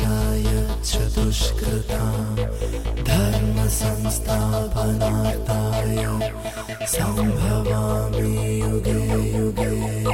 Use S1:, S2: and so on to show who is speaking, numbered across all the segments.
S1: विनाशाय च दुष्कृतां धर्मसंस्थापनार्थाय सम्भवामि युगे युगे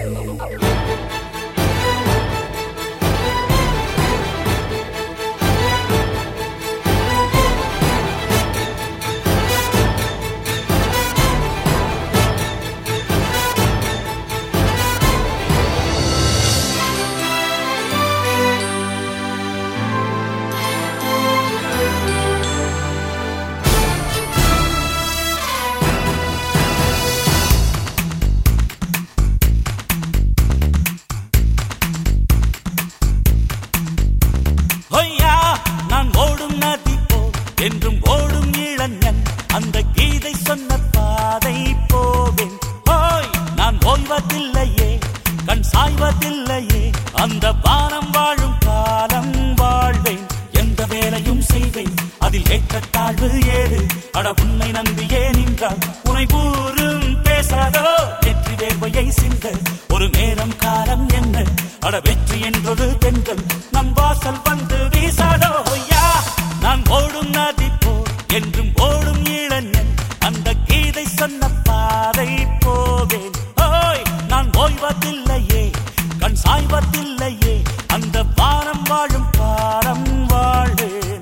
S2: ஹொய்யா நான் ஓடும் நதி போ என்றும் ஓடும் இளைஞன் அந்த கீதை சொன்ன பாதை போவேன் ஹோய் நான் ஓய்வதில்லையே கண் சாய்வதில்லையே அந்த வானம் வாழும் காலம் வாழ்வேன் எந்த வேலையும் செய்வேன் அதில் ஏற்றத்தாழ்வு ஏது அட உன்னை நம்பியே நின்றால் உனை கூறும் பேசாதோ வெற்றி வேர்வையை சிந்த ஒரு நேரம் காலம் என்ன அட வெற்றி என்றொரு பெண்கள் நம் வாசல் வந்து வீசாதோ ஐயா நான் ஓடும் நதி போ என்றும் ஓடும் இளைஞன் அந்த கீதை சொன்ன பாதை போவேன் ஓய் நான் ஓய்வதில்லையே கண் சாய்வதில்லையே அந்த வானம் வாழும் பாரம் வாழ்வேன்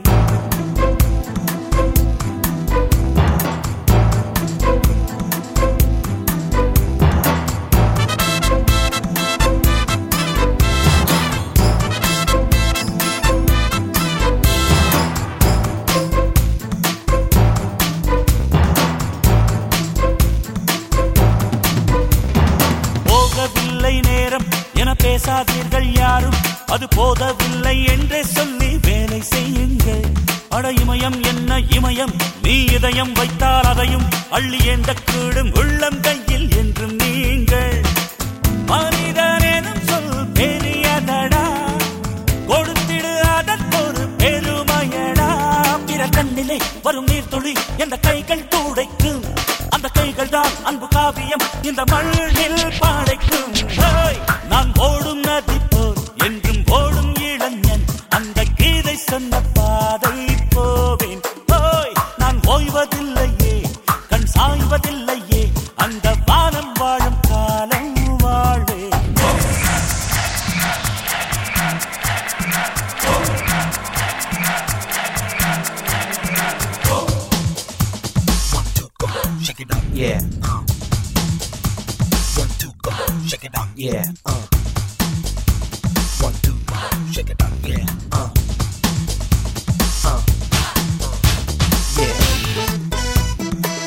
S2: போகவில்லை நேரம் என பேசாதீர்கள் யாரும் அது போதவில்லை என்றே சொல்லி வேலை செய்யுங்கள் அட இமயம் என்ன இமயம் நீ இதயம் வைத்தால் அதையும் அள்ளி எந்த கூடும் உள்ளம் கையில் என்றும் நீங்கள் மனிதனேனும் சொல் பெரியதடா கொடுத்திடு அதற்கொரு பெருமையடா பிற கண்ணிலே வரும் நீர்த்துளி எந்த கைகள் துடைக்கும் அந்த கைகள் தான் அன்பு காவியம் இந்த மண்ணில் பாடைக்கும் ஹேய், நான் ஓடும் நதி போல் என்றும் ஓடும் இளைஞன் அந்த கீதை சொன்ன பாதை போவேன் ஹோய் நான் ஓய்வதில்லையே கண் சாய்வதில்லையே அந்த வானம் வாழும் காலம் வாழ்வேன்
S3: Shake it up,
S1: Yeah,
S3: one, two, go, shake it up,
S1: yeah, uh,
S3: one, two, shake it up, yeah.
S1: uh, uh, yeah.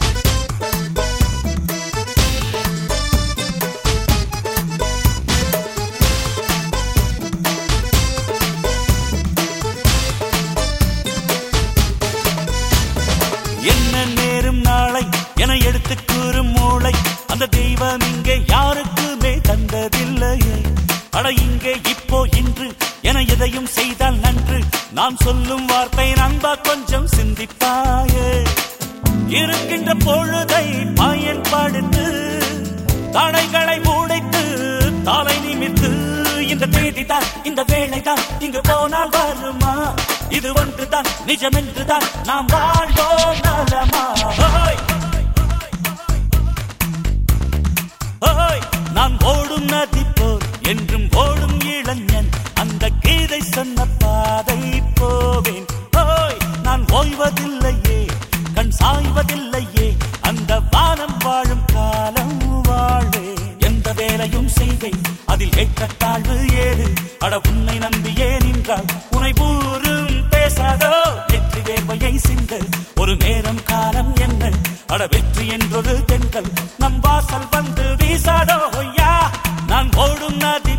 S2: என்ன நேரும் நாளை என எடுத்து கூறும் மூளை அந்த தெய்வம் இங்கே யாருக்குமே தந்ததில்லையே அட இங்கே இப்போ இன்று என எதையும் செய்தால் நன்று நான் சொல்லும் வார்த்தை நண்பா கொஞ்சம் சிந்திப்பாயே இருக்கின்ற பொழுதை பயன்படுத்து தடைகளை உடைத்து தலை நிமித்து இந்த தேதி தான் இந்த வேலை தான் இங்கு போனால் வருமா இது ஒன்றுதான் நிஜம் என்றுதான் நாம் வாழ்வோம் நலமா ஹோய். ஹோய். நான் ஓடும் நதி போல் என்றும் ஓடும் இளைஞன் அந்த கீதை சொன்ன பாதை போவேன் ஹோய் நான் ஓய்வதில்லையே கண் சாய்வதில்லையே அந்த வானம் வாழும் காலம் வாழ்வேன் எந்த வேலையும் செய்வேன் அதில் ஏற்றத்தாழ்வு ஏது அட உன்னை நம்பியே நின்றால் உனை பூரும் பேசாதோ வெற்றி வேர்வையை சிந்த ஒரு நேரம் காலம் என்ன அட வெற்றி என்றொரு தென்றல் நம் வாசல் வந்து வீசாதோ ஐயா நான் ஓடும் நதி